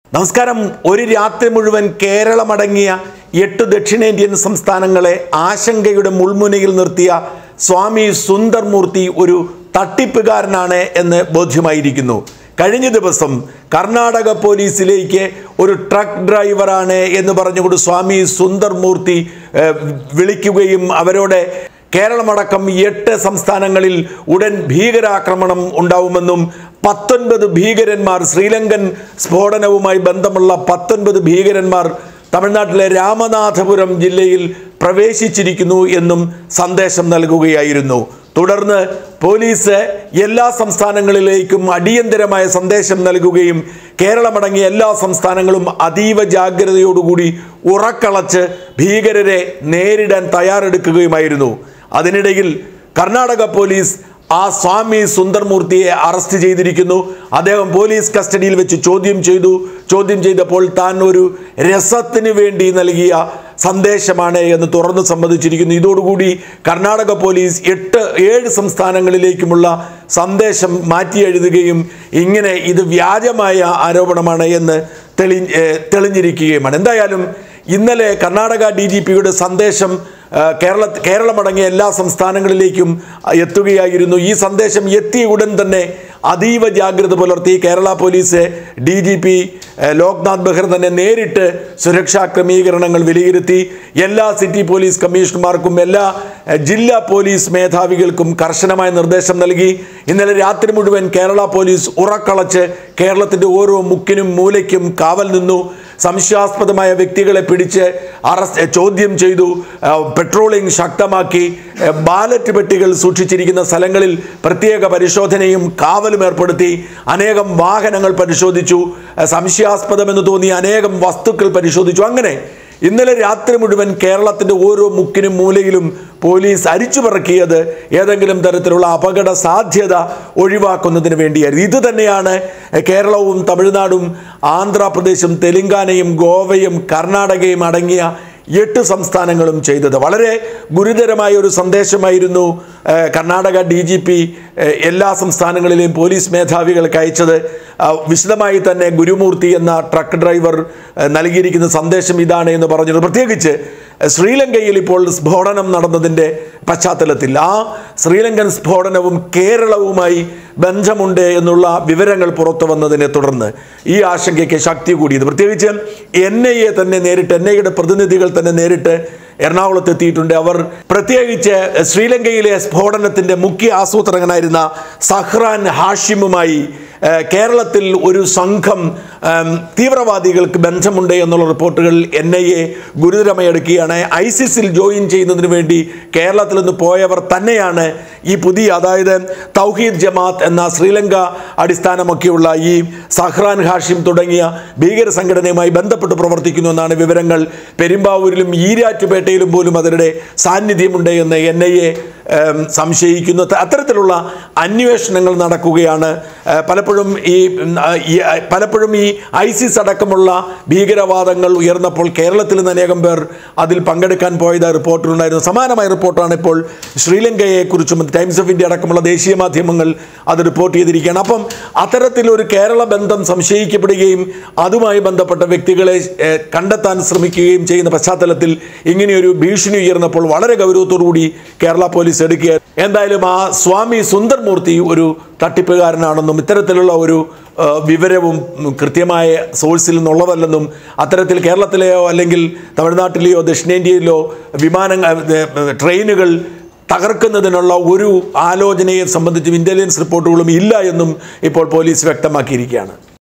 നമസ്കാരം ഒരു രാത്രി മുഴുവൻ കേരളമടങ്ങിയ എട്ട് ദക്ഷിണേന്ത്യൻ സംസ്ഥാനങ്ങളെ ആശങ്കയുടെ മുൾമുനയിൽ നിർത്തിയ സ്വാമി സുന്ദർമൂർത്തി ഒരു തട്ടിപ്പുകാരനാണ് എന്ന് ബോധ്യമായിരിക്കുന്നു കഴിഞ്ഞ ദിവസം കർണാടക പോലീസിലേക്ക് ഒരു ട്രക്ക് ഡ്രൈവറാണ് എന്ന് പറഞ്ഞുകൊണ്ട് സ്വാമി സുന്ദർമൂർത്തി ഏഹ്, വിളിക്കുകയും അവരോട് കേരളമടക്കം എട്ട് സംസ്ഥാനങ്ങളിൽ ഉടൻ ഭീകരാക്രമണം ഉണ്ടാവുമെന്നും പത്തൊൻപത് ഭീകരന്മാർ ശ്രീലങ്കൻ സ്ഫോടനവുമായി ബന്ധമുള്ള പത്തൊൻപത് ഭീകരന്മാർ തമിഴ്നാട്ടിലെ രാമനാഥപുരം ജില്ലയിൽ പ്രവേശിച്ചിരിക്കുന്നു എന്നും സന്ദേശം നൽകുകയായിരുന്നു തുടർന്ന് പോലീസ് എല്ലാ സംസ്ഥാനങ്ങളിലേക്കും അടിയന്തരമായ സന്ദേശം നൽകുകയും കേരളമടങ്ങിയ എല്ലാ സംസ്ഥാനങ്ങളും അതീവ ജാഗ്രതയോടുകൂടി ഉറക്കളച്ച് ഭീകരരെ നേരിടാൻ തയ്യാറെടുക്കുകയുമായിരുന്നു അതിനിടയിൽ കർണാടക പോലീസ് ആ സ്വാമി സുന്ദർമൂർത്തിയെ അറസ്റ്റ് ചെയ്തിരിക്കുന്നു അദ്ദേഹം പോലീസ് കസ്റ്റഡിയിൽ വെച്ച് ചോദ്യം ചെയ്തു ചോദ്യം ചെയ്തപ്പോൾ താൻ ഒരു രസത്തിന് വേണ്ടി നൽകിയ സന്ദേശമാണ് എന്ന് തുറന്നു സമ്മതിച്ചിരിക്കുന്നു ഇതോടുകൂടി കർണാടക പോലീസ് എട്ട് ഏഴ് സംസ്ഥാനങ്ങളിലേക്കുമുള്ള സന്ദേശം മാറ്റി എഴുതുകയും ഇങ്ങനെ ഇത് വ്യാജമായ ആരോപണമാണ് എന്ന് തെളി ഏഹ് തെളിഞ്ഞിരിക്കുകയുമാണ് എന്തായാലും ഇന്നലെ കർണാടക ഡി ജി പിയുടെ സന്ദേശം ആ, കേരള കേരളമടങ്ങിയ എല്ലാ സംസ്ഥാനങ്ങളിലേക്കും ആ, എത്തുകയായിരുന്നു ഈ സന്ദേശം എത്തിയ ഉടൻ തന്നെ അതീവ ജാഗ്രത പുലർത്തി Kerala police D G P Loknath Behera തന്നെ നേരിട്ട് സുരക്ഷാ ക്രമീകരണങ്ങൾ വിലയിരുത്തി എല്ലാ സിറ്റി പോലീസ് കമ്മീഷണർമാർക്കും എല്ലാ ആ, ജില്ലാ പോലീസ് മേധാവികൾക്കും കർശനമായ നിർദ്ദേശം നൽകി ഇന്നലെ രാത്രി മുഴുവൻ കേരള പോലീസ് ഉറക്കളച്ച് കേരളത്തിൻ്റെ ഓരോ മുക്കിനും മൂലയ്ക്കും കാവൽ നിന്നു സംശയാസ്പദമായ വ്യക്തികളെ പിടിച്ച് അറസ്റ്റ് ചോദ്യം ചെയ്തു ആ, പെട്രോളിംഗ് ശക്തമാക്കി ആ, ബാലറ്റ് പെട്ടികൾ സൂക്ഷിച്ചിരിക്കുന്ന സ്ഥലങ്ങളിൽ പ്രത്യേക പരിശോധനയും കാവലും ഏർപ്പെടുത്തി അനേകം വാഹനങ്ങൾ പരിശോധിച്ചു ആ, സംശയാസ്പദമെന്ന് തോന്നിയ അനേകം വസ്തുക്കൾ പരിശോധിച്ചു അങ്ങനെ ഇന്നലെ രാത്രി മുഴുവൻ കേരളത്തിൻ്റെ ഓരോ മുക്കിനും മൂലയിലും പോലീസ് അരിച്ചു പറക്കിയത് ഏതെങ്കിലും തരത്തിലുള്ള അപകട സാധ്യത ഒഴിവാക്കുന്നതിന് വേണ്ടിയായിരുന്നു ഇത് തന്നെയാണ് കേരളവും തമിഴ്നാടും ആന്ധ്രാപ്രദേശും തെലുങ്കാനയും ഗോവയും കർണാടകയും അടങ്ങിയ എട്ട് സംസ്ഥാനങ്ങളും ചെയ്തത് വളരെ ഗുരുതരമായ ഒരു സന്ദേശമായിരുന്നു ഏഹ്, കർണാടക ഡി ജി പി എല്ലാ സംസ്ഥാനങ്ങളിലെയും പോലീസ് മേധാവികൾക്ക് അയച്ചത് ആ, വിശദമായി തന്നെ ഗുരുമൂർത്തി എന്ന ട്രക്ക് ഡ്രൈവർ ഏഹ്, നൽകിയിരിക്കുന്ന സന്ദേശം ഇതാണ് എന്ന് പറഞ്ഞത് പ്രത്യേകിച്ച് ശ്രീലങ്കയിൽ ഇപ്പോൾ സ്ഫോടനം നടന്നതിൻ്റെ പശ്ചാത്തലത്തിൽ ആ ശ്രീലങ്കൻ സ്ഫോടനവും കേരളവുമായി ബന്ധമുണ്ട് എന്നുള്ള വിവരങ്ങൾ പുറത്തു വന്നതിനെ തുടർന്ന് ഈ ആശങ്കയ്ക്ക് ശക്തി കൂടിയത് പ്രത്യേകിച്ച് എൻ ഐ എ തന്നെ നേരിട്ട് എൻ ഐയുടെ പ്രതിനിധികൾ തന്നെ നേരിട്ട് എറണാകുളത്ത് എത്തിയിട്ടുണ്ട് അവർ പ്രത്യേകിച്ച് ശ്രീലങ്കയിലെ സ്ഫോടനത്തിൻ്റെ മുഖ്യ ആസൂത്രകനായിരുന്ന സഹ്റാൻ ഹാഷിമുമായി ഏഹ്, കേരളത്തിൽ ഒരു സംഘം ഏം, തീവ്രവാദികൾക്ക് ബന്ധമുണ്ട് എന്നുള്ള റിപ്പോർട്ടുകൾ എൻ ഐ എ ഗുരുതരമായി എടുക്കുകയാണ് ഐസിസിൽ ജോയിൻ ചെയ്യുന്നതിന് വേണ്ടി കേരളത്തിൽ നിന്ന് പോയവർ തന്നെയാണ് ഈ പുതിയ അതായത് തൗഹീദ് ജമാഅത്ത് എന്ന ശ്രീലങ്ക അടിസ്ഥാനമൊക്കെയുള്ള ഈ സഹ്റാൻ ഹാഷിം തുടങ്ങിയ ഭീകര സംഘടനയുമായി ബന്ധപ്പെട്ട് പ്രവർത്തിക്കുന്നു എന്നാണ് വിവരങ്ങൾ പെരുമ്പാവൂരിലും ഈരാറ്റുപേട്ടയിലും പോലും അവരുടെ സാന്നിധ്യമുണ്ട് എന്ന് എൻ ഐ എ സംശയിക്കുന്നു ത- അത്തരത്തിലുള്ള അന്വേഷണങ്ങൾ നടക്കുകയാണ് ഏഹ് പലപ്പോഴും ഈ ഉം, ആ, ഈ, ആ, പലപ്പോഴും ഈ ഐസിസ് അടക്കമുള്ള ഭീകരവാദങ്ങൾ ഉയർന്നപ്പോൾ കേരളത്തിൽ നിന്ന് അനേകം പേർ അതിൽ പങ്കെടുക്കാൻ പോയത് റിപ്പോർട്ടിലുണ്ടായിരുന്നു സമാനമായ റിപ്പോർട്ടാണ് ഇപ്പോൾ ശ്രീലങ്കയെക്കുറിച്ചും ടൈംസ് ഓഫ് ഇന്ത്യ അടക്കമുള്ള ദേശീയ മാധ്യമങ്ങൾ അത് റിപ്പോർട്ട് ചെയ്തിരിക്കുകയാണ് അപ്പം അത്തരത്തിലൊരു കേരള ബന്ധം സംശയിക്കപ്പെടുകയും അതുമായി ബന്ധപ്പെട്ട വ്യക്തികളെ ഏഹ്, കണ്ടെത്താൻ ശ്രമിക്കുകയും ചെയ്യുന്ന പശ്ചാത്തലത്തിൽ ഇങ്ങനെയൊരു ഭീഷണി ഉയർന്നപ്പോൾ വളരെ ഗൗരവത്തോടുകൂടി കേരള പോലീസ് എടുക്കുക എന്തായാലും ആ സ്വാമി സുന്ദർമൂർത്തി ഒരു തട്ടിപ്പുകാരനാണെന്നും ഇത്തരത്തിലുള്ള ഒരു ആ, വിവരവും ഉം, കൃത്യമായ സോഴ്സിൽ നിന്നുള്ളതല്ലെന്നും അത്തരത്തിൽ കേരളത്തിലെയോ അല്ലെങ്കിൽ തമിഴ്നാട്ടിലെയോ ദക്ഷിണേന്ത്യയിലോ വിമാനങ്ങൾ ഏ, ട്രെയിനുകൾ തകർക്കുന്നതിനുള്ള ഒരു ആലോചനയെ സംബന്ധിച്ചും ഇൻ്റലിജൻസ് റിപ്പോർട്ടുകളും ഇല്ല എന്നും ഇപ്പോൾ പോലീസ് വ്യക്തമാക്കിയിരിക്കുകയാണ്